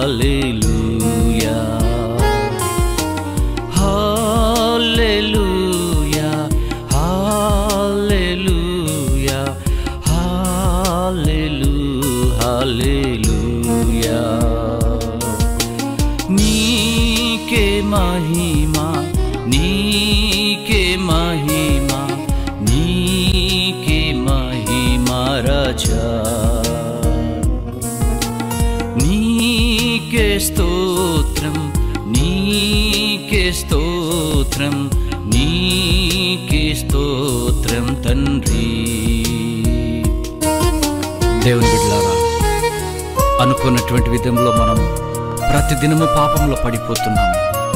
హల్లెలూయా హల్లెలూయా హల్లెలూయా హల్లెలూ హల్లెలూయా నీకే మహిమా నీకే మహిమా నీకే మహిమా రాజా నీకే స్తోత్రం నీకే స్తోత్రం నీకే స్తోత్రం తండ్రి దేవుని బిడ్డలారా అనుకున్నటువంటి విధంలో మనం ప్రతిదినము పాపంలో పడిపోతున్నాము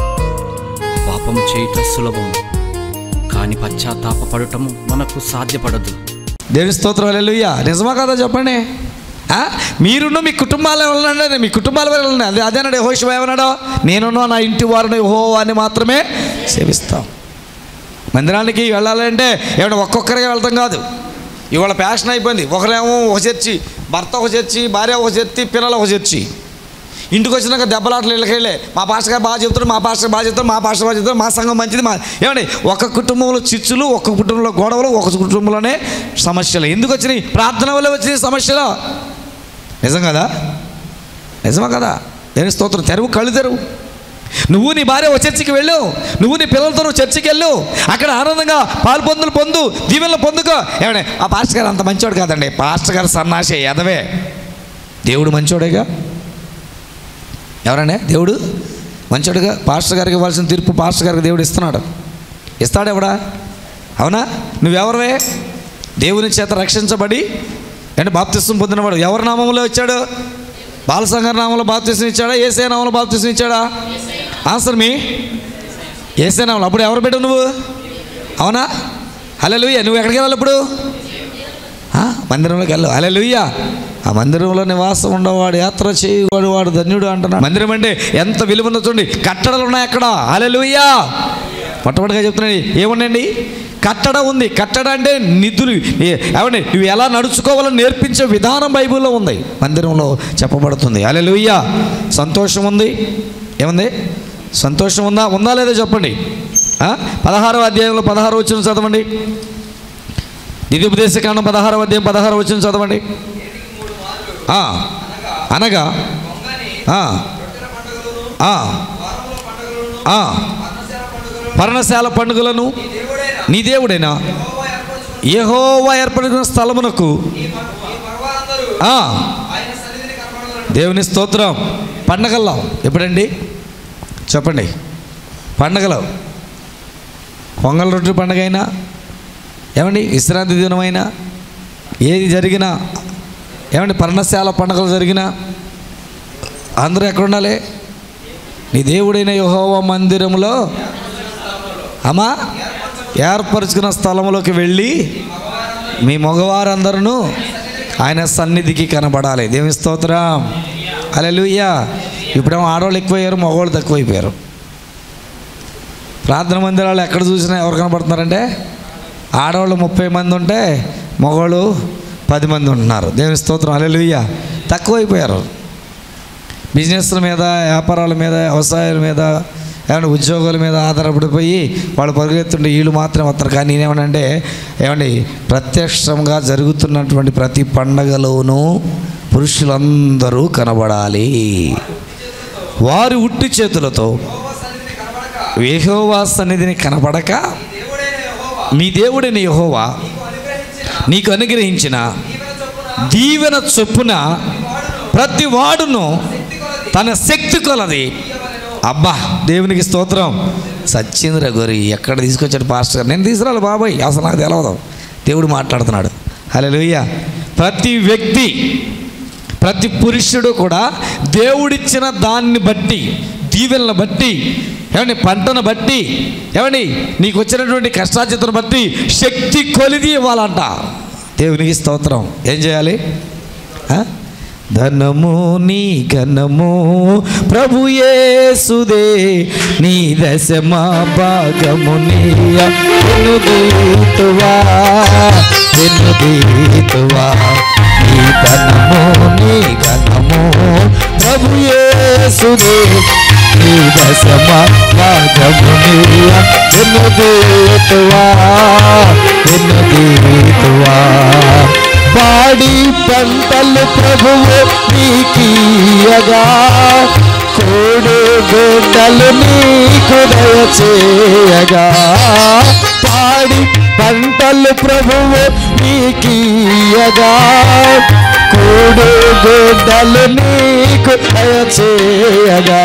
పాపం చేయటం సులభం కానీ పశ్చాత్తాపడటము మనకు సాధ్యపడదు దేవుని స్తోత్రం హల్లెలూయా నిజమా కదా చెప్పండి ఆ? మీరున్న మీ కుటుంబాలు వెళ్ళండి మీ కుటుంబాల వెళ్ళండి అదే అదేనాడు యెహోషువ ఏమన్నాడు నేనున్న నా ఇంటి వారిని హో అని మాత్రమే సేవిస్తాం మందిరానికి వెళ్ళాలంటే ఏమన్నా ఒక్కొక్కరిగా వెళ్తాం కాదు ఇవాళ ప్యాషన్ అయిపోయింది ఒకరేమో ఒక చర్చి భర్త ఒక చర్చి భార్య ఒక చర్చి పిల్లలు ఒక చర్చి ఇంటికి వచ్చినాక దెబ్బలాటలు ఇళ్ళకెళ్ళే మా పాస్టర్ గారు బాగా చెప్తారు మా పాస్టర్ గారు బాగా చెప్తారు మా పాస్టర్ బాగా చెప్తారు మా సంఘం మంచిది మా ఏమండి ఒక కుటుంబంలో చిచ్చులు ఒక కుటుంబంలో గొడవలు ఒక కుటుంబంలోనే సమస్యలు ఎందుకు వచ్చినాయి ప్రార్థన వల్ల వచ్చినాయి సమస్యలు నిజం కదా నిజమా కదా దేని స్తోత్రం తెరువు కళ్ళు తెరువు నువ్వు నీ భార్య ఓ చర్చికి వెళ్ళు నువ్వు నీ పిల్లలతో నువ్వు చర్చికి వెళ్ళు అక్కడ ఆనందంగా పాలు పొందులు పొందు దీవెనలు పొందుకో ఏమండి ఆ పాస్టర్ గారు అంత మంచోడు కాదండి పాస్టర్ గారు సన్నాసే ఎదవే దేవుడు మంచోడేగా ఎవరండి దేవుడు మంచోడుగా పాస్టర్ గారికి ఇవ్వాల్సిన తీర్పు పాస్టర్ గారికి దేవుడు ఇస్తున్నాడు ఇస్తాడు ఎవడా అవునా నువ్వెవరవే దేవుని చేత రక్షించబడి అంటే బాప్తిస్తం పొందినవాడు ఎవరి నామంలో వచ్చాడు బాలసంగారి నామంలో బాప్తిస్తం ఇచ్చాడా ఏసే నామంలో బాప్తిస్తం ఇచ్చాడా ఆన్సర్ మీ ఏసే నామంలో అప్పుడు ఎవరు పెట్టు నువ్వు అవునా హలో నువ్వు ఎక్కడికి వెళ్ళాలి ఇప్పుడు ఆ, మందిరంలోకి వెళ్ళు అలే లుయ్యా ఆ మందిరంలో నివాసం ఉండవాడు యాత్ర చేయవాడు వాడు ధన్యుడు అంటున్నాడు మందిరం అంటే ఎంత విలువ ఉందో చూడండి కట్టడలు ఉన్నాయి అక్కడ అలే లుయ్యా మొట్టమొదటిగా చెప్తున్నాడు ఏముండండి కట్టడ ఉంది కట్టడ అంటే నిధులు ఏమండి నువ్వు ఎలా నడుచుకోవాలో నేర్పించే విధానం బైబిల్లో ఉంది మందిరంలో చెప్పబడుతుంది అలే లుయ్యా సంతోషం ఉంది ఏముంది సంతోషం ఉందా ఉందా లేదా చెప్పండి ఆ? పదహారవ అధ్యాయంలో పదహారు వచ్చిన చదవండి ద్వితీయోపదేశకాండం పదహారవ అధ్యాయం పదహారు వచ్చిన చదవండి ఆ, అనగా ఆ, ఆ, ఆ, పర్ణశాల పండుగలను నీ దేవుడైనా యెహోవా ఏర్పడిన స్థలమునకు ఆ, దేవుని స్తోత్రం పండగల్లో ఎప్పుడండి చెప్పండి పండగలు పొంగల్ రొట్టె పండగ అయినా ఏమండి విశ్రాంతి దినమైనా ఏది జరిగినా ఏమండి పర్ణశాల పండుగలు జరిగినా అందరూ ఎక్కడ ఉండాలి నీ దేవుడైన యెహోవా మందిరంలో అమ్మా ఏర్పరచుకున్న స్థలంలోకి వెళ్ళి మీ మగవారందరూ ఆయన సన్నిధికి కనబడాలి దేవి స్తోత్రం అలెలుయ్యా ఇప్పుడేమో ఆడవాళ్ళు ఎక్కువయ్యారు మగవాళ్ళు తక్కువైపోయారు ప్రార్థన మందిరాలు ఎక్కడ చూసినా ఎవరు కనబడుతున్నారంటే ఆడవాళ్ళు ముప్పై మంది ఉంటే మగవాళ్ళు పది మంది ఉంటున్నారు దేవుని స్తోత్రం అలెలుయ్య తక్కువైపోయారు బిజినెస్ల మీద వ్యాపారాల మీద వ్యవసాయాల మీద ఏమంటే ఉద్యోగాల మీద ఆధారపడిపోయి వాళ్ళు పరుగులెత్తుంటే వీళ్ళు మాత్రం వస్తారు కానీ నేనేమనంటే ఏమండి ప్రత్యక్షంగా జరుగుతున్నటువంటి ప్రతి పండగలోనూ పురుషులందరూ కనబడాలి వారి ఉట్టి చేతులతో యెహోవా సన్నిధిని కనపడక మీ దేవుడైన యెహోవా నీకు అనుగ్రహించిన దీవెన చొప్పున ప్రతి వాడును తన శక్తి కొలది అబ్బా దేవునికి స్తోత్రం సచ్చింద్ర గోరి ఎక్కడ తీసుకొచ్చాడు పాస్టర్ గారు నేను తీసుకురాలి బాబాయ్ అసలు నాకు తెలవదు దేవుడు మాట్లాడుతున్నాడు హలో ప్రతి వ్యక్తి ప్రతి పురుషుడు కూడా దేవుడిచ్చిన దాన్ని బట్టి దీవెనలను బట్టి ఏమండి పంటను బట్టి ఏమండి నీకు వచ్చినటువంటి కష్టాచితను బట్టి శక్తి కొలిది ఇవ్వాలంట దేవునికి స్తోత్రం ఏం చేయాలి ఆ? ధనము నీ ఘనము ప్రభు యేసుదే నీ దశమా భాగము నీయ ఎనుదీతువా ఎనుదీతువా నీ ధనము నీ ఘనము ప్రభు యేసు యేసుదే నీ దశమ భాగమునియ ఎన్నదీతువా ఎన్నదీతువా పాడి పంటలు ప్రభువు నీకీయగా కోడు గొడ్డలు నీకు దయచేయగా పాడి పంటలు ప్రభువు నీకీయగా కోడు గొడ్డలు నీకు దయచేయగా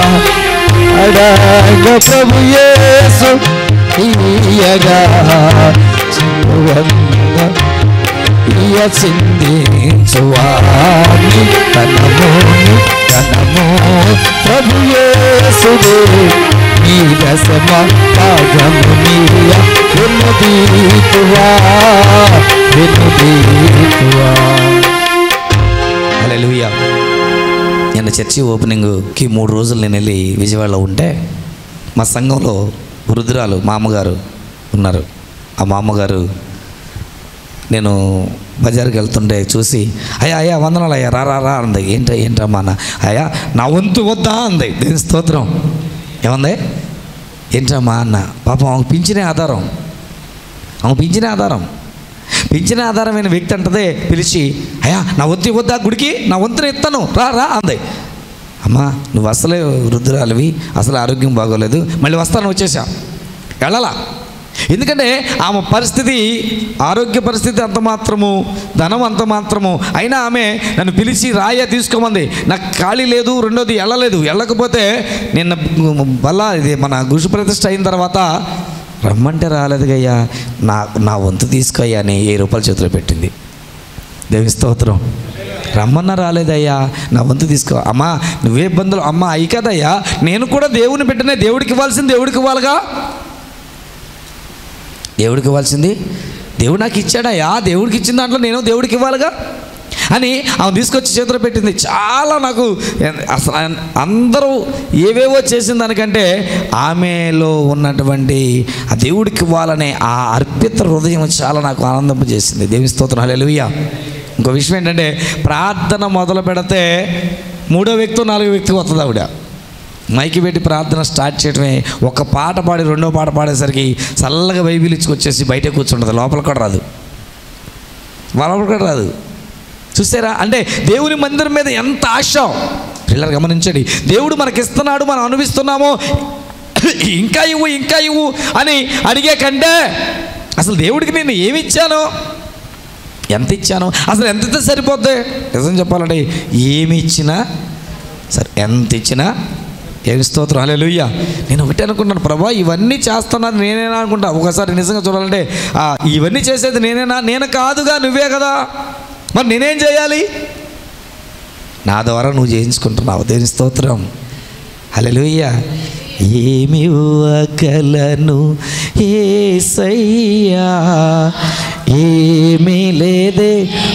అడగ ప్రభు యేసు ఈయగా చిరువంద ఇయ చిందించువాని తనముని తనము ప్రభు యేసుదే నీ దశమ పాగమునియ వినుదీతువా వినుదీతువా హల్లెలూయా నిన్న చర్చి ఓపెనింగ్కి మూడు రోజులు నేను వెళ్ళి విజయవాడలో ఉంటే మా సంఘంలో వృద్ధురాలు మా అమ్మగారు ఉన్నారు ఆ మా అమ్మగారు నేను బజార్కి వెళ్తుంటే చూసి అయ్యా అయ్యా వందనాలు అయ్యా రా రా రా అంది ఏంట ఏంటమ్మా అన్న అయ్యా నా వంతు వద్దా అంది దేని స్తోత్రం ఏమంది ఏంటమ్మా అన్న పాపం ఆమెకు పింఛనే ఆధారం ఆమె పింఛనే ఆధారం పింఛనే ఆధారమైన వ్యక్తి అంటదే పిలిచి అయ్యా నా వంతు వద్దా గుడికి నా వంతుని ఇస్తాను రా రా అంది అమ్మా నువ్వు అసలే వృద్ధురాలివి అసలు ఆరోగ్యం బాగోలేదు మళ్ళీ వస్తాను వచ్చేసా వెళ్ళాలా ఎందుకంటే ఆమె పరిస్థితి ఆరోగ్య పరిస్థితి అంత మాత్రము ధనం అంత మాత్రము అయినా ఆమె నన్ను పిలిచి రాయ తీసుకోమంది నాకు ఖాళీ లేదు రెండోది వెళ్ళలేదు వెళ్ళకపోతే నిన్న బల్ల ఇది మన గురు ప్రతిష్ట అయిన తర్వాత రమ్మంటే రాలేదుగయ్యా నా నా వంతు తీసుకోయ్యా అని ఏ రూపాయల చేతిలో పెట్టింది దేవి స్తోత్రం రమ్మన్న రాలేదయ్యా నా వంతు తీసుకో అమ్మా నువ్వే ఇబ్బందులు అమ్మ అయి కదయ్యా నేను కూడా దేవుని పెట్టిన దేవుడికి ఇవ్వాల్సింది దేవుడికి ఇవ్వాలిగా దేవుడికి ఇవ్వాల్సింది దేవుడు నాకు ఇచ్చాడయ్యా దేవుడికి ఇచ్చిన దాంట్లో నేను దేవుడికి ఇవ్వాలిగా అని ఆమె తీసుకొచ్చి చేతిలో పెట్టింది చాలా నాకు ఎన్- అసలు అన్- అందరూ ఏవేవో చేసిన దానికంటే ఆమెలో ఉన్నటువంటి ఆ దేవుడికి ఇవ్వాలనే ఆ అర్పిత హృదయం చాలా నాకు ఆనందింపజేసింది దేవి స్తోత్రం హల్లెలూయా ఇంకో విషయం ఏంటంటే ప్రార్థన మొదలు పెడితే మూడో వ్యక్తి నాలుగో వ్యక్తి వస్తుంది ఆవిడ మైకి పెట్టి ప్రార్థన స్టార్ట్ చేయడమే ఒక పాట పాడి రెండో పాట పాడేసరికి చల్లగా బైబిల్ ఇచ్చుకొచ్చేసి బయట కూర్చుంటుంది లోపల కూడా రాదు లోపల కూడా రాదు చూసారా అంటే దేవుని మందిరం మీద ఎంత ఆశ పిల్లలు గమనించండి దేవుడు మనకి ఇస్తున్నాడు మనం అనుభవిస్తున్నామో ఇంకా ఇవ్వు ఇంకా ఇవ్వు అని అడిగే కంటే అసలు దేవుడికి నేను ఏమి ఇచ్చాను ఎంత ఇచ్చాను అసలు ఎంత ఇస్తే సరిపోద్ది నిజం చెప్పాలంటే ఏమి ఇచ్చినా సరే ఎంత ఇచ్చినా ఏమి స్తోత్రం హల్లెలూయా నేను ఒకటే అనుకుంటాను ప్రభా ఇవన్నీ చేస్తున్నది నేనేనా అనుకుంటా ఒకసారి నిజంగా చూడాలంటే ఆ, ఇవన్నీ చేసేది నేనేనా నేను కాదుగా నువ్వే కదా మరి నేనేం చేయాలి నా ద్వారా నువ్వు చేయించుకుంటున్నావు దేని స్తోత్రం హల్లెలూయా ఏమి ఇవ్వగలను ఏసయ్యా ఏమీ లేదే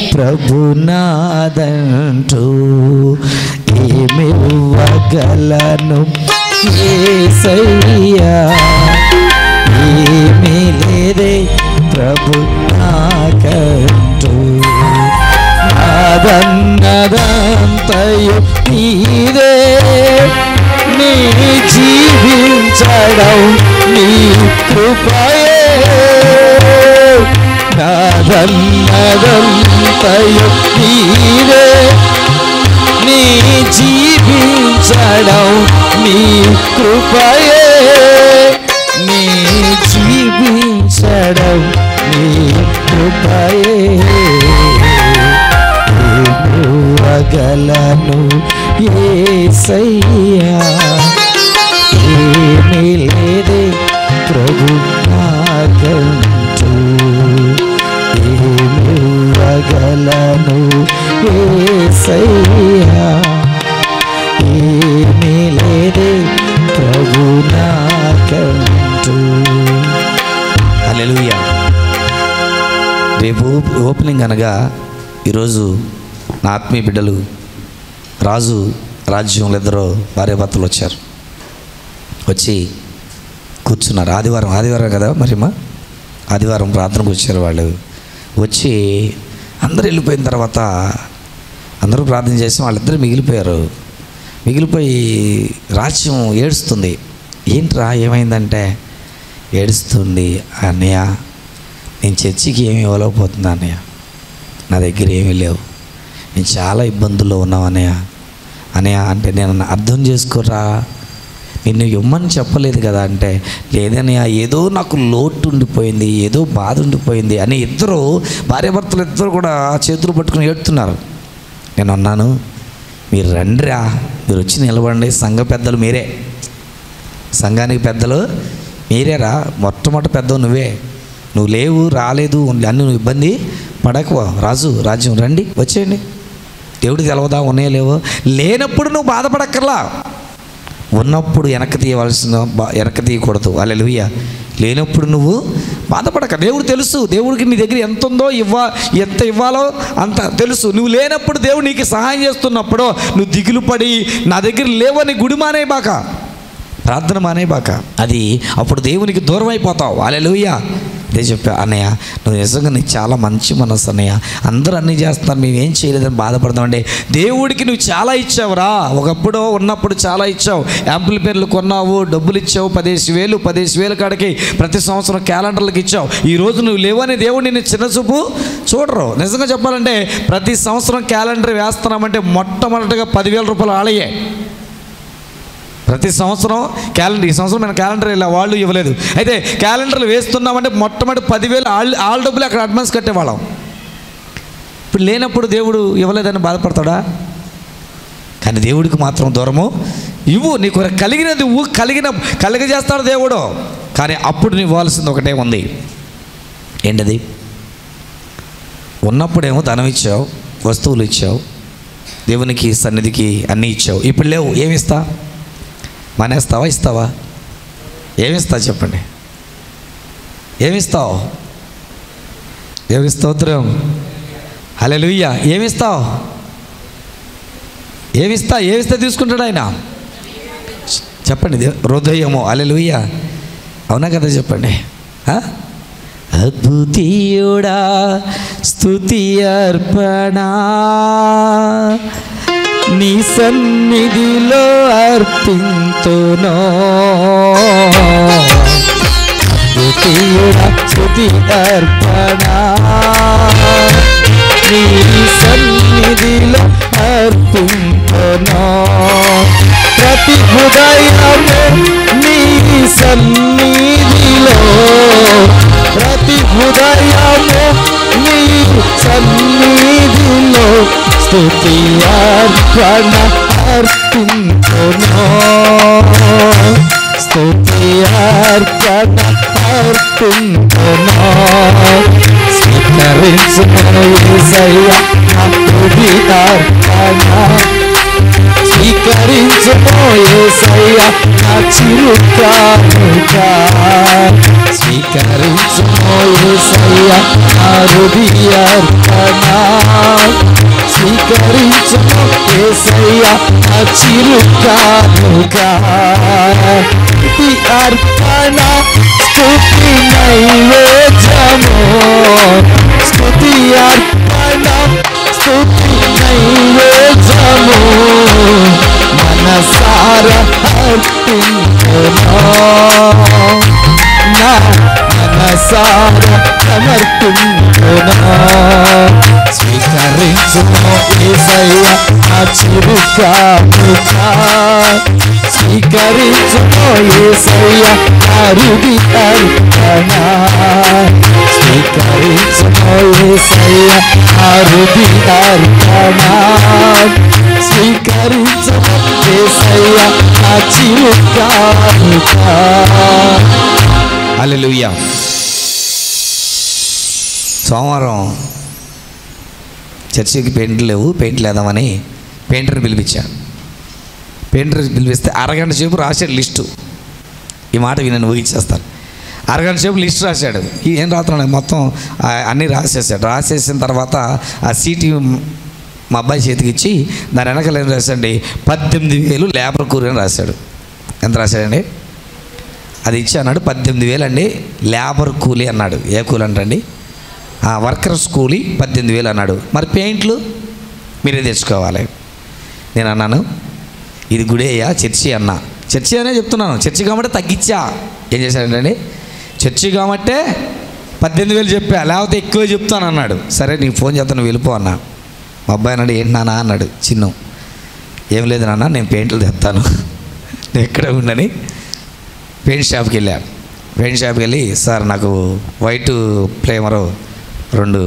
ప్రభునాదంటూ ఏమి ఇవ్వగలను ఏసయ్యా ఏమీ లేదే ప్రభు నాకంటూ నాదన్నదంతయు నీదే నీ జీవించడం నీ కృపయే నాదన్నదంతయు నీదే నీ జీవించడం నీ కృపయే నీ జీవించడం నీ కృపయే ఇవ్వగలను ఏసయ్యా ఏమీ లేదే ప్రభు నాకంటూ ఏమివ్వగలను ఏసయ్యా ఏమీ లేదే ప్రభు నాకంటూ హల్లెలూయా రేపు ఓపెనింగ్ అనగా ఈరోజు నా ఆత్మీయ బిడ్డలు రాజు రాజ్యంలో ఇద్దరు భార్యాభర్తలు వచ్చారు వచ్చి కూర్చున్నారు ఆదివారం ఆదివారం కదా మరి మా ఆదివారం ప్రార్థనకు వచ్చారు వాళ్ళు వచ్చి అందరూ వెళ్ళిపోయిన తర్వాత అందరూ ప్రార్థన చేసి వాళ్ళిద్దరు మిగిలిపోయారు మిగిలిపోయి రాజ్యం ఏడుస్తుంది ఏంట్రా ఏమైందంటే ఏడుస్తుంది అన్నయ్య నేను చర్చికి ఏమి ఇవ్వలేకపోతున్నా అన్నయ్య నా దగ్గర ఏమీ లేవు నేను చాలా ఇబ్బందుల్లో ఉన్నావు అన్నయ్య అన్నయ్య అంటే నేను అర్థం చేసుకోరా నిన్ను ఇమ్మని చెప్పలేదు కదా అంటే లేదన్నయ్య ఏదో నాకు లోటు ఉండిపోయింది ఏదో బాధ ఉండిపోయింది అని ఇద్దరు భార్యాభర్తలు ఇద్దరు కూడా చేతులు పట్టుకుని ఏడుతున్నారు నేను అన్నాను మీరు రండిరా మీరు వచ్చి నిలబడండి సంఘ పెద్దలు మీరే సంఘానికి పెద్దలు మీరేరా మొట్టమొదటి పెద్దవు నువ్వే నువ్వు లేవు రాలేదు అన్ని నువ్వు ఇబ్బంది పడకు రాజు రాజ్యం రండి వచ్చేయండి దేవుడికి తెలవదా ఉన్నాయో లేవో లేనప్పుడు నువ్వు బాధపడక్కర్లా ఉన్నప్పుడు వెనక్కి తీయవలసిన బా- వెనక్కి తీయకూడదు అలెలుయ్య లేనప్పుడు నువ్వు బాధపడక దేవుడు తెలుసు దేవుడికి నీ దగ్గర ఎంత ఉందో ఇవ్వ ఎంత ఇవ్వాలో అంత తెలుసు నువ్వు లేనప్పుడు దేవుడు నీకు సహాయం చేస్తున్నప్పుడు నువ్వు దిగులు పడి నా దగ్గర లేవని గుడి మానే బాక ప్రార్థన మానే బాక అది అప్పుడు దేవునికి దూరం అయిపోతావు అలెలుయ్య అదే చెప్పా అన్నయ్య నువ్వు నిజంగా నీకు చాలా మంచి మనసు అన్నయ్య అందరూ అన్నీ చేస్తున్నారు మేము ఏం చేయలేదని బాధపడతామంటే దేవుడికి నువ్వు చాలా ఇచ్చావురా ఒకప్పుడు ఉన్నప్పుడు చాలా ఇచ్చావు యాంపుల్ పేర్లు కొన్నావు డబ్బులు ఇచ్చావు పదేసి వేలు పదేసి వేలు కాడికి ప్రతి సంవత్సరం క్యాలెండర్లకు ఇచ్చావు ఈ రోజు నువ్వు లేవని దేవుడు నిన్ను చిన్న చూపు చూడరు నిజంగా చెప్పాలంటే ప్రతి సంవత్సరం క్యాలెండర్ వేస్తున్నామంటే మొట్టమొదటిగా పదివేల రూపాయలు ఆలయ్యే ప్రతి సంవత్సరం క్యాలెండర్ ఈ సంవత్సరం నేను క్యాలెండర్ ఇలా వాళ్ళు ఇవ్వలేదు అయితే క్యాలెండర్లు వేస్తున్నామంటే మొట్టమొదటి పదివేలు ఆల్ ఆల్ డబ్బులు అక్కడ అడ్వాన్స్ కట్టేవాళ్ళం ఇప్పుడు లేనప్పుడు దేవుడు ఇవ్వలేదని బాధపడతాడా కానీ దేవుడికి మాత్రం దూరము ఇవ్వు నీకు కలిగినది ఇవ్వు కలిగిన కలిగజేస్తాడు దేవుడు కానీ అప్పుడు నీవు ఇవ్వాల్సింది ఒకటే ఉంది ఏంటది ఉన్నప్పుడేమో ధనం ఇచ్చావు వస్తువులు ఇచ్చావు దేవునికి సన్నిధికి అన్నీ ఇచ్చావు ఇప్పుడు లేవు ఏమి ఇస్తా మానేస్తావా ఇస్తావా ఏమిస్తా చెప్పండి ఏమిస్తావు దేవుని స్తోత్రం హలే లుయ్య ఏమిస్తావు ఏమిస్తా ఏమిస్తే తీసుకుంటాడు ఆయన చెప్పండి దేవ్- హృదయము అలే లుయ్య అవునా కదా చెప్పండి ఆ? అద్భుతీయుడా స్తుతి అర్పణ నీ సన్నిధిలో అర్పింతునో అద్భుతీయుడా స్తుతి అర్పణ నీ సన్నిధిలో అర్పింతునో ప్రతి హృదయము నీ సన్నిధిలో ప్రతి హృదయము నీ సన్నిధిలో స్తుతి అర్పణ అర్పించును స్తుతి అర్పణ అర్పించును స్వీకరించును యేసయ్య నా స్తుతి అర్పణ స్వీకరించుమో యేసయ్య నా చిరుకానుగా స్వీకరించుమో యేసయ్య నా హృదయార్పణ స్వీకరించుమో యేసయ్య నా చిరుకానుగా స్తుతి అర్పణ స్తుతి నైవేద్యము స్తుతి అర్పణ స్తుతి నైవేద్యము మనసార అర్పించును నా మనసార సమర్పించును స్వీకరించును ఏసయ్య నా చిరుకానుగా స్వీకరించును ఏసయ్య నా రుడి అర్పణ స్వీకరించును ఏసయ్య నా రుడి అర్పణ స్వీకరించును ఏసయ్య నా చిరుకానుగా హల్లెలూయా సోమవారం చర్చికి పెయింట్లు లేవు పెయింట్లు వేద్దామని పెయింటర్ని పిలిపించా పెయింటర్ పిలిపిస్తే అరగంట సేపు రాశాడు లిస్టు ఈ మాట వినని ఊహించేస్తాను అరగంట సేపు లిస్ట్ రాశాడు ఈ ఏం రాస్తున్నాడు మొత్తం ఆ, అన్నీ రాసేసాడు రాసేసిన తర్వాత ఆ సీటీ మా అబ్బాయి చేతికి ఇచ్చి దాని వెనకాల ఏం రాశాడండి పద్దెనిమిది వేలు లేబర్ కూలి అని రాశాడు ఎంత రాశాడండి అది ఇచ్చి అన్నాడు పద్దెనిమిది వేలు అండి లేబర్ కూలీ అన్నాడు ఏ కూలి అంటండి ఆ వర్కర్స్ కూలీ పద్దెనిమిది వేలు అన్నాడు మరి పెయింట్లు మీరే తెచ్చుకోవాలి నేను అన్నాను ఇది గుడేయా చర్చి అన్న చర్చి అనే చెప్తున్నాను చర్చి కాబట్టి తగ్గించా ఏం చేశాడంటే చర్చి కాబట్టే పద్దెనిమిది వేలు చెప్పా లేకపోతే ఎక్కువే చెప్తాను అన్నాడు సరే నీకు ఫోన్ చేస్తాను వెళ్ళిపో అన్నా మా అబ్బాయి అన్నాడు ఏంటి నాన్న అన్నాడు చిన్ను ఏం లేదు నాన్న నేను పెయింట్లు తెస్తాను నేను ఎక్కడ ఉండని పెయింట్ షాప్కి వెళ్ళా పెయింట్ షాప్కి వెళ్ళి సార్ నాకు వైట్ ప్లేమరు రెండు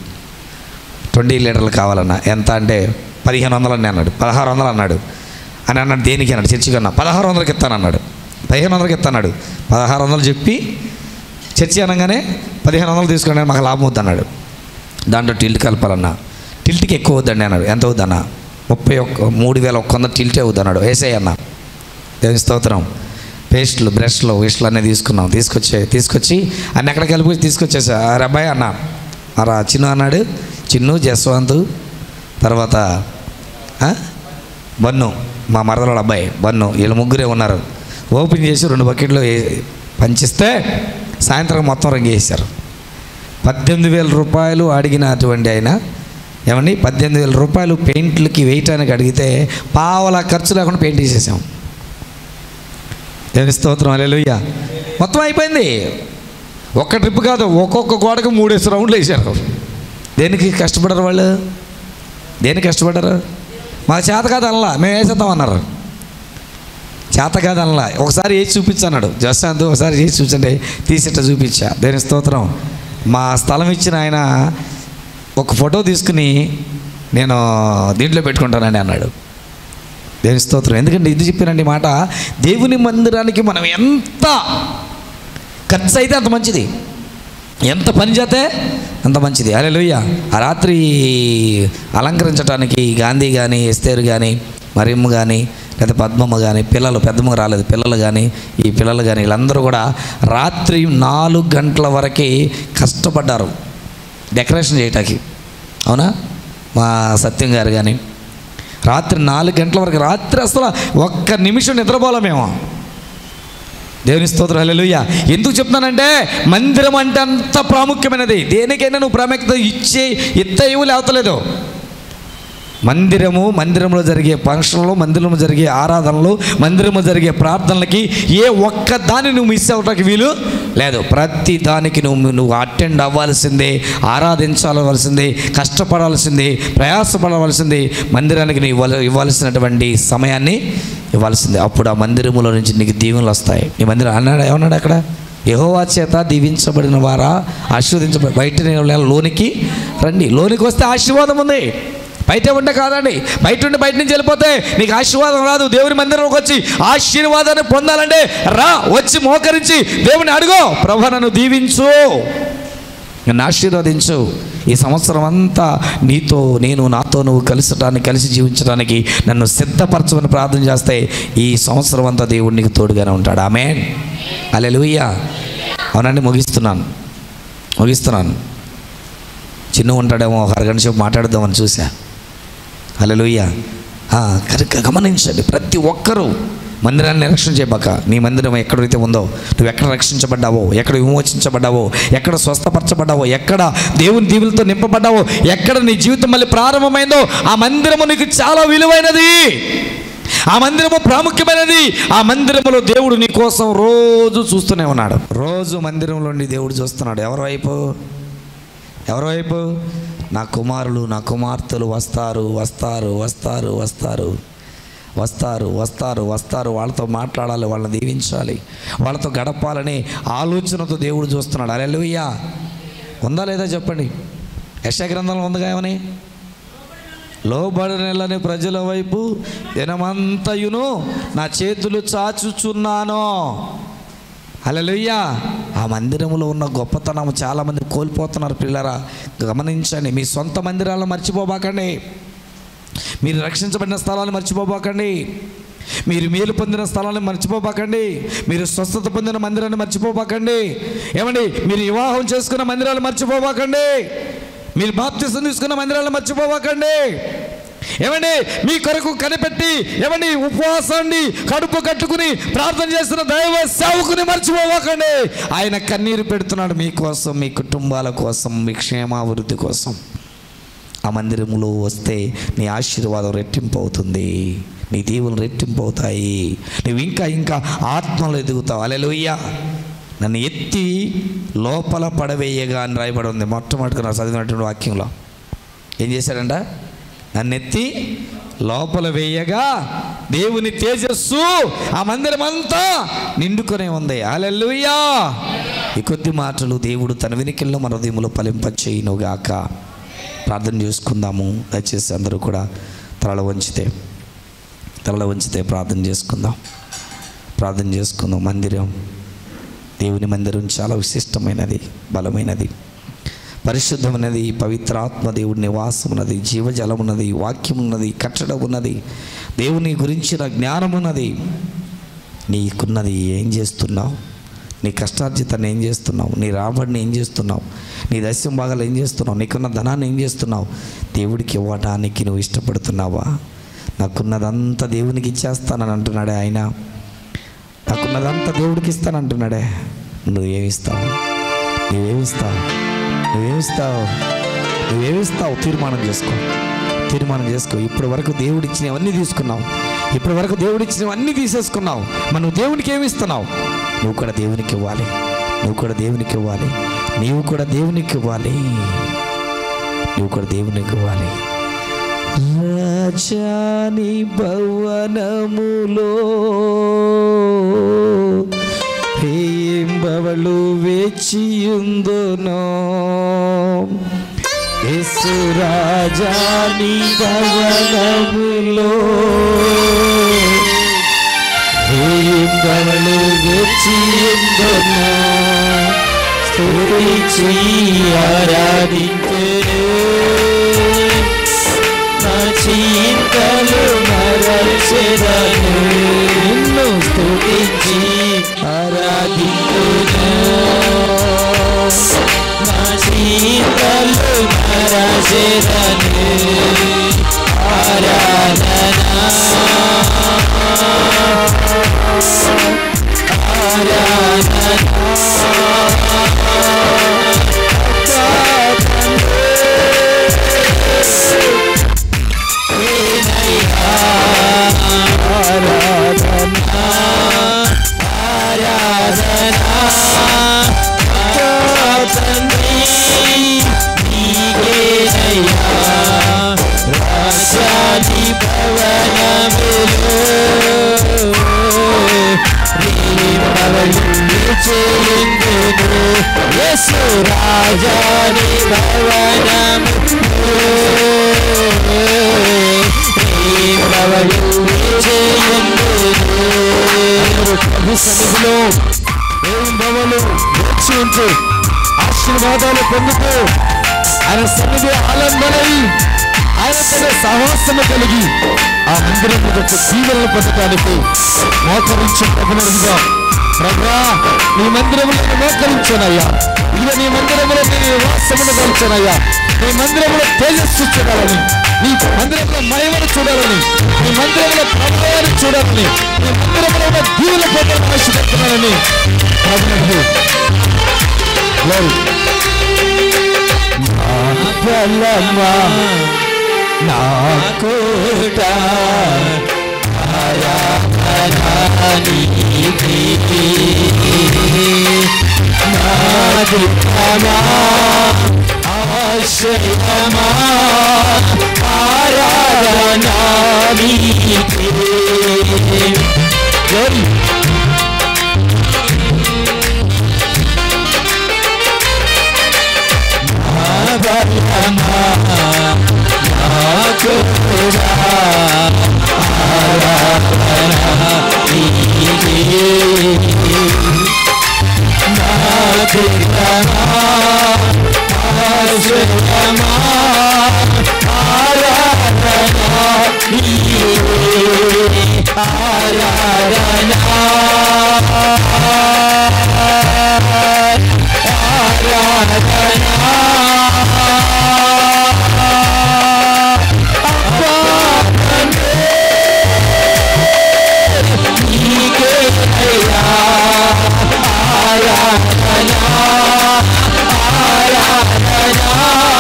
ట్వంటీ లీటర్లు కావాలన్నా ఎంత అంటే పదిహేను వందలు అని అన్నాడు పదహారు వందలు అన్నాడు అని అన్నాడు దేనికి అన్నాడు చర్చికి అన్నా పదహారు వందలకి ఇస్తాను అన్నాడు పదిహేను వందలకి ఇస్తాడు పదహారు వందలు చెప్పి చర్చి అనగానే పదిహేను వందలు తీసుకోండి మాకు లాభం వద్దన్నాడు దాంట్లో టిల్ట్ కలపాలన్నా టిల్ట్కి ఎక్కువ వద్దండి అన్నాడు ఎంత వద్దన్నా ముప్పై ఒక్క మూడు వేల ఒక్క వంద టిల్టే వద్దన్నాడు వేసే అన్న దేవుని స్తోత్రం పేస్ట్లు బ్రష్లు విష్లు అన్నీ తీసుకున్నాం తీసుకొచ్చే తీసుకొచ్చి అన్ని ఎక్కడ కలిపి తీసుకొచ్చేసా అరే అబ్బాయి అన్న అరా చిన్ను అన్నాడు చిన్ను జస్వంత్ తర్వాత ఆ? బన్ను మా మరదల అబ్బాయి బన్ను వీళ్ళు ముగ్గురే ఉన్నారు ఓపెన్ చేసి రెండు బకెట్లు ఏ- పంచిస్తే సాయంత్రం మొత్తం రంగు వేసారు పద్దెనిమిది వేల రూపాయలు అడిగినటువంటి ఆయన ఏమండి పద్దెనిమిది వేల రూపాయలు పెయింట్లకి వేయటానికి అడిగితే పావల ఖర్చు లేకుండా పెయింట్ చేసేసాం దేవుని స్తోత్రం అలెలుయ్య మొత్తం అయిపోయింది ఒక్క ట్రిప్ కాదు ఒక్కొక్క గోడకు మూడేసి రౌండ్లు వేసారు దేనికి కష్టపడరు వాళ్ళు దేనికి కష్టపడ్డారు మాకు చేత కాదు అనలా మేము వేసేద్దాం అన్నారు చేత కాదు అనలా ఒకసారి వేసి చూపించన్నాడు జస్శాంత్ ఒకసారి చేసి చూపించండి తీసిట్ట చూపించా దేని స్తోత్రం మా స్థలం ఇచ్చిన ఆయన ఒక ఫోటో తీసుకుని నేను దీంట్లో పెట్టుకుంటానండి అన్నాడు దేవుని స్తోత్రం ఎందుకంటే ఇది చెప్పానండి ఈ మాట దేవుని మందిరానికి మనం ఎంత ఖర్చు అయితే అంత మంచిది ఎంత పని చేస్తే అంత మంచిది అరే లోయ్య ఆ రాత్రి అలంకరించడానికి గాంధీ కానీ ఎస్తేరు కానీ మరియమ్మ కానీ లేదా పద్మమ్మ కానీ పిల్లలు పెద్దమ్మ రాలేదు పిల్లలు కానీ ఈ పిల్లలు కానీ వీళ్ళందరూ కూడా రాత్రి నాలుగు గంటల వరకే కష్టపడ్డారు డెకరేషన్ చేయటానికి అవునా మా సత్యం గారు కానీ రాత్రి నాలుగు గంటల వరకు రాత్రి అసలు ఒక్క నిమిషం నిద్రపోలే మేము దేవుని స్తోత్రం హల్లెలూయా ఎందుకు చెప్తున్నానంటే మందిరం అంటే అంత ప్రాముఖ్యమైనది దేనికైనా నువ్వు ప్రాముఖ్యత ఇచ్చే ఇత్త ఇవ్వు లేవతలేదు మందిరము మందిరంలో జరిగే ఫంక్షన్లు మందిరంలో జరిగే ఆరాధనలు మందిరంలో జరిగే ప్రార్థనలకి ఏ ఒక్క దాన్ని నువ్వు మిస్ అవ్వటానికి వీలు లేదు ప్రతి దానికి నువ్వు నువ్వు అటెండ్ అవ్వాల్సిందే ఆరాధించాల్సిందే కష్టపడాల్సిందే ప్రయాసపడవలసిందే మందిరానికి నువ్వు ఇవ్వాలి ఇవ్వాల్సినటువంటి సమయాన్ని ఇవ్వాల్సిందే అప్పుడు ఆ మందిరములో నుంచి నీకు దీవెనలు వస్తాయి నీ మందిరం అన్నాడు ఏమన్నాడు అక్కడ యహోవా చేత దీవించబడిన వారా ఆశీర్వదించబడి బయట నేను లోనికి రండి లోనికి వస్తే ఆశీర్వాదం ఉంది బయట ఉంటే కాదండి బయట ఉండి బయట నుంచి వెళ్ళిపోతే నీకు ఆశీర్వాదం రాదు దేవుని మందిరంలోకి వచ్చి ఆశీర్వాదాన్ని పొందాలంటే రా వచ్చి మోకరించి దేవుని అడుగు ప్రభు నన్ను దీవించు నన్ను ఆశీర్వదించు ఈ సంవత్సరం అంతా నీతో నేను నాతో నువ్వు కలిసటానికి కలిసి జీవించడానికి నన్ను సిద్ధపరచమని ప్రార్థన చేస్తే ఈ సంవత్సరం అంతా దేవుడు నీకు తోడుగానే ఉంటాడు ఆమె అలెలుయ్యా అవునండి ముగిస్తున్నాను ముగిస్తున్నాను చిన్న ఉంటాడేమో ఒక అరగంట సేపు మాట్లాడదామని చూసా అలెలుయ్యా కనుక గమనించండి ప్రతి ఒక్కరూ మందిరాన్ని రక్షణ చేయబాక నీ మందిరం ఎక్కడైతే ఉందో నువ్వు ఎక్కడ రక్షించబడ్డావో ఎక్కడ విమోచించబడ్డావో ఎక్కడ స్వస్థపరచబడ్డావో ఎక్కడ దేవుని దీవులతో నింపబడ్డావో ఎక్కడ నీ జీవితం మళ్ళీ ప్రారంభమైందో ఆ మందిరము నీకు చాలా విలువైనది ఆ మందిరము ప్రాముఖ్యమైనది ఆ మందిరములో దేవుడు నీ కోసం రోజు చూస్తూనే ఉన్నాడు రోజు మందిరంలోని దేవుడు చూస్తున్నాడు ఎవరి వైపు ఎవరి వైపు నా కుమారులు నా కుమార్తెలు వస్తారు వస్తారు వస్తారు వస్తారు వస్తారు వస్తారు వస్తారు వాళ్ళతో మాట్లాడాలి వాళ్ళని దీవించాలి వాళ్ళతో గడపాలని ఆలోచనతో దేవుడు చూస్తున్నాడు అలెలుయ్యా ఉందా లేదా చెప్పండి యశ గ్రంథంలో ఉందిగా ఏమని లోబడనెలని ప్రజల వైపు దినమంతయును నా చేతులు చాచుచున్నాను హల్లెలూయా ఆ మందిరంలో ఉన్న గొప్పతనం చాలామంది కోల్పోతున్నారు పిల్లరా గమనించండి మీ సొంత మందిరాలను మర్చిపోబాకండి మీరు రక్షించబడిన స్థలాన్ని మర్చిపోబాకండి మీరు మేలు పొందిన స్థలాన్ని మర్చిపోబాకండి మీరు స్వస్థత పొందిన మందిరాన్ని మర్చిపోబాకండి ఏమండి మీరు వివాహం చేసుకున్న మందిరాలు మర్చిపోబాకండి మీరు బాప్తిసం తీసుకున్న మందిరాలను మర్చిపోబాకండి ఏమండి మీ కొరకు కనిపెట్టి ఏమండి ఉపవాసాన్ని కడుపు కట్టుకుని ప్రార్థన చేస్తున్న దైవ సేవకుని మర్చిపోవాకండి ఆయన కన్నీరు పెడుతున్నాడు మీకోసం మీ కుటుంబాల కోసం మీ క్షేమాభివృద్ధి కోసం ఆ మందిరములో వస్తే నీ ఆశీర్వాదం రెట్టింపు అవుతుంది నీ దీవులు రెట్టింపు అవుతాయి నువ్వు ఇంకా ఇంకా ఆత్మలో ఎదుగుతావు అలెలుయ్యా నన్ను ఎత్తి లోపల పడవేయగా అని రాయబడి ఉంది మొట్టమొదటిగా నా చదివినటువంటి వాక్యంలో ఏం చేశాడంట నన్ను ఎత్తి లోపల వేయగా దేవుని తేజస్సు ఆ మందిరం అంతా నిండుకొనే ఉంది అలెలుయ్యా ఈ కొద్ది మాటలు దేవుడు తన వెనుకల్లో మన హృదయంలో ఫలింపచేయునుగాక ప్రార్థన చేసుకుందాము దయచేసి అందరూ కూడా తల వంచితే తల వంచితే ప్రార్థన చేసుకుందాం ప్రార్థన చేసుకుందాం మందిరం దేవుని మందిరం చాలా విశిష్టమైనది బలమైనది పరిశుద్ధమైనది పవిత్రాత్మ దేవుడి నివాసం ఉన్నది జీవజలం ఉన్నది వాక్యం ఉన్నది కట్టడం ఉన్నది దేవుని గురించిన జ్ఞానం ఉన్నది నీకున్నది ఏం చేస్తున్నావు నీ కష్టార్జితాన్ని ఏం చేస్తున్నావు నీ రాబడిని ఏం చేస్తున్నావు నీ దస్యం భాగాలు ఏం చేస్తున్నావు నీకున్న ధనాన్ని ఏం చేస్తున్నావు దేవుడికి ఇవ్వడానికి నువ్వు ఇష్టపడుతున్నావా నాకున్నదంతా దేవునికి ఇచ్చేస్తానని అంటున్నాడే ఆయన నాకున్నదంతా దేవుడికి ఇస్తానంటున్నాడే నువ్వేమిస్తావు నువ్వేమిస్తావు నువ్వేమిస్తావు నువ్వేమిస్తావు తీర్మానం చేసుకో తీర్మానం చేసుకో ఇప్పటి వరకు దేవుడు ఇచ్చినవన్నీ తీసుకున్నావు ఇప్పటి వరకు దేవుడు ఇచ్చినవన్నీ తీసేసుకున్నావు మరి నువ్వు దేవునికి ఏమి ఇస్తున్నావు నువ్వు కూడా దేవునికి ఇవ్వాలి నువ్వు కూడా దేవునికి ఇవ్వాలి నీవు కూడా దేవునికి ఇవ్వాలి నువ్వు కూడా దేవునికి ఇవ్వాలి రాజాని భవనములో ಹೇಂಬವಳು ವೆಚ್ಚಿಯುಂದನೋ ಯೇಸು ರಾಜಾನಿ ಭವನములో ಹೇಂಬವಳು వెచ్చియుందనో స్తుతించి ఆరాధించెను నా చింతలు మరచెదను నిన్ను స్తుతించి ఆరాధించును నా చింతలు మరచెదను ఆరాధన యేసు రాజాని భవనము ప్రభు సన్నిధిలో దేవుని భవను వచ్చి ఉంటూ ఆశీర్వాదాలు పొందుతూ ఆయన సన్నిధి ఆలంబనై ఆయన తన సాహసము కలిగి ఆ మందిరం యొక్క దీవెనలు పొందడానికి మోకరించి ప్రభునరుగా ప్రభా నీ మందిరంలో నేను మోకరించానయ్యా ఇదిగో నీ మందిరంలో నేను నివాసమును కలిచానయ్యా నీ మందిరంలో తేజస్సు చూడాలని నీ మందిరంలో మహిమను చూడాలని నీ మందిరంలో ప్రభావాన్ని చూడాలని నీ మందిరంలో ఉన్న దీవుల పొందాలని ఆశపడుతున్నానని ప్రభునకు బలమా నా కోట నాదికమా ఆశ్రయమా ఆరాధనా నీకే Glory.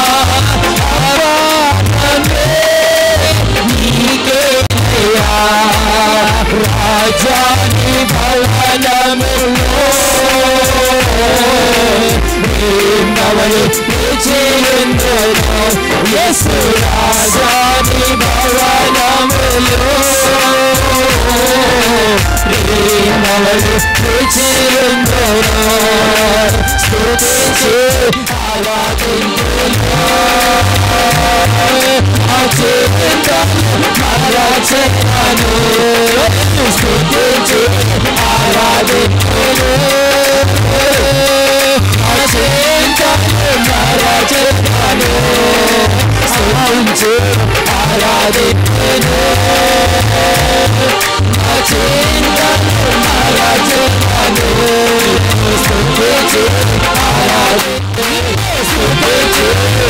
నీకే రాజాని భవనములో ప్రేమవలు చేయుందును యేసు రాజాని భవనములో ప్రేమవలు చేయుందును స్తుతించి ఆరాధించును ఆరాధను స్తుతించి ఆరాధించును ఆరాధను స్తుతించి ఆరాధించును ఆరాధను స్తుతించి ఆరాధించును స్తుతించి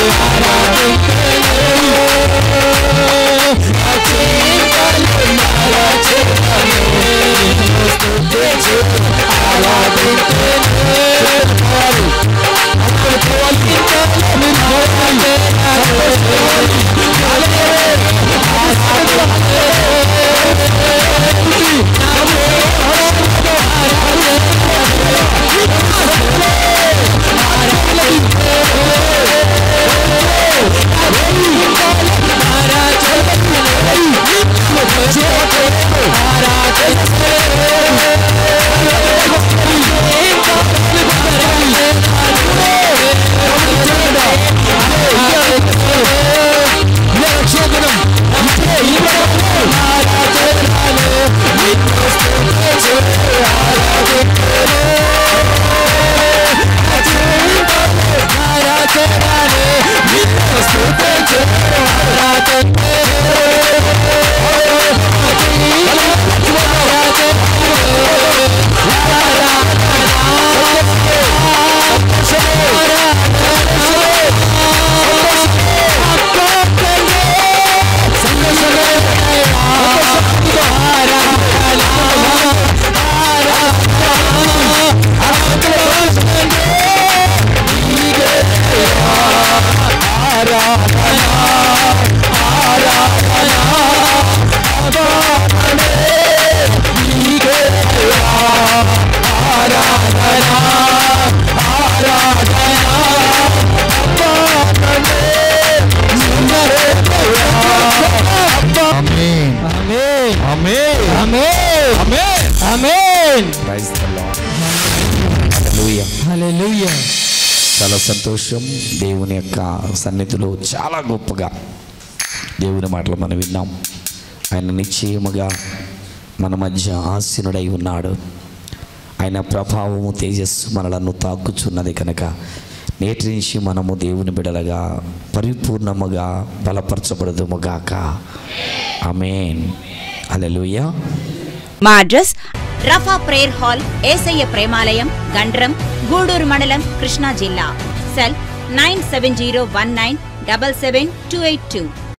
హల్లెలూయా చాలా సంతోషం దేవుని యొక్క సన్నిధిలో చాలా గొప్పగా దేవుని మాటలు మనం విన్నాం ఆయన నిశ్చయముగా మన మధ్య ఆసీనుడై ఉన్నాడు ఆయన ప్రభావము తేజస్సు మనలను తాకుచున్నది కనుక నేటి నుంచి మనము దేవుని బిడలగా పరిపూర్ణముగా బలపరచబడదుముగాక ఆమేన్ హల్లెలూయా మా అడ్రస్ రఫా ప్రేయర్ హాల్ ఏసయ్య ప్రేమాలయం గండ్రం గూడూరు మండలం కృష్ణా జిల్లా cell nine seven zero one nine double seven two eight two